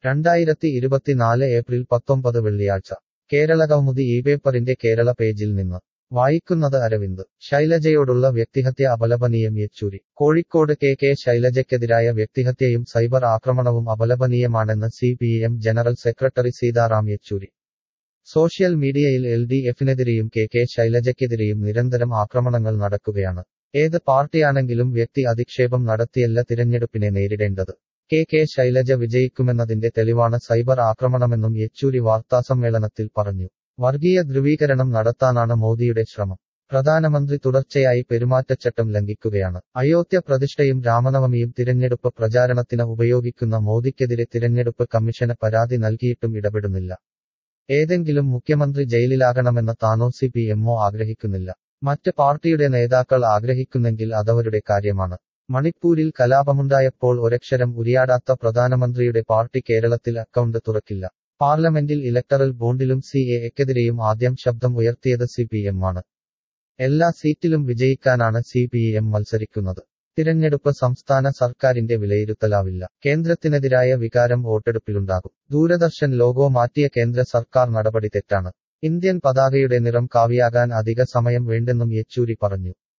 രണ്ടായിരത്തി ഇരുപത്തിനാല് ഏപ്രിൽ പത്തൊമ്പത് വെള്ളിയാഴ്ച കേരളകൗമുദി ഈ പേപ്പറിന്റെ കേരള പേജിൽ നിന്ന് വായിക്കുന്നത് അരവിന്ദ് ശൈലജയോടുള്ള വ്യക്തിഹത്യ അപലപനീയം യെച്ചൂരി കോഴിക്കോട് കെ കെ ശൈലജയ്ക്കെതിരായ വ്യക്തിഹത്യയും സൈബർ ആക്രമണവും അപലപനീയമാണെന്ന് C P M general secretary Sitaram Yechury social മീഡിയയിൽ എൽ ഡി എഫിനെതിരെയും കെ കെ ശൈലജയ്ക്കെതിരെയും നിരന്തരം ആക്രമണങ്ങൾ നടക്കുകയാണ് ഏത് പാർട്ടിയാണെങ്കിലും വ്യക്തി അധിക്ഷേപം നടത്തിയല്ല തിരഞ്ഞെടുപ്പിനെ നേരിടേണ്ടത് കെ കെ ശൈലജ വിജയിക്കുമെന്നതിന്റെ തെളിവാണ് സൈബർ ആക്രമണമെന്നും യെച്ചൂരി വാർത്താസമ്മേളനത്തിൽ പറഞ്ഞു വർഗീയ ധ്രുവീകരണം നടത്താനാണ് മോദിയുടെ ശ്രമം പ്രധാനമന്ത്രി തുടർച്ചയായി പെരുമാറ്റച്ചട്ടം ലംഘിക്കുകയാണ് അയോധ്യ പ്രതിഷ്ഠയും രാമനവമിയും തിരഞ്ഞെടുപ്പ് പ്രചാരണത്തിന് ഉപയോഗിക്കുന്ന മോദിക്കെതിരെ തിരഞ്ഞെടുപ്പ് കമ്മീഷന് പരാതി നൽകിയിട്ടും ഇടപെടുന്നില്ല ഏതെങ്കിലും മുഖ്യമന്ത്രി ജയിലിലാകണമെന്ന് താനോ സി പി എമ്മോ ആഗ്രഹിക്കുന്നില്ല മറ്റ് പാർട്ടിയുടെ നേതാക്കൾ ആഗ്രഹിക്കുന്നെങ്കിൽ അതവരുടെ കാര്യമാണ് മണിപ്പൂരിൽ കലാപമുണ്ടായപ്പോൾ ഒരക്ഷരം ഉരിയാടാത്ത പ്രധാനമന്ത്രിയുടെ പാർട്ടി കേരളത്തിൽ അക്കൗണ്ട് തുറക്കില്ല പാർലമെന്റിൽ ഇലക്ടറൽ ബോണ്ടിലും സി എക്കെതിരെയും ആദ്യം ശബ്ദം ഉയർത്തിയത് സി പി എം ആണ് എല്ലാ സീറ്റിലും വിജയിക്കാനാണ് സി പി എം മത്സരിക്കുന്നത് തിരഞ്ഞെടുപ്പ് സംസ്ഥാന സർക്കാരിന്റെ വിലയിരുത്തലാവില്ല കേന്ദ്രത്തിനെതിരായ വികാരം വോട്ടെടുപ്പിലുണ്ടാകും ദൂരദർശൻ ലോഗോ മാറ്റിയ കേന്ദ്ര സർക്കാർ നടപടി തെറ്റാണ് ഇന്ത്യൻ പതാകയുടെ നിറം കാവിയാകാൻ അധിക സമയം വേണ്ടെന്നും യെച്ചൂരി പറഞ്ഞു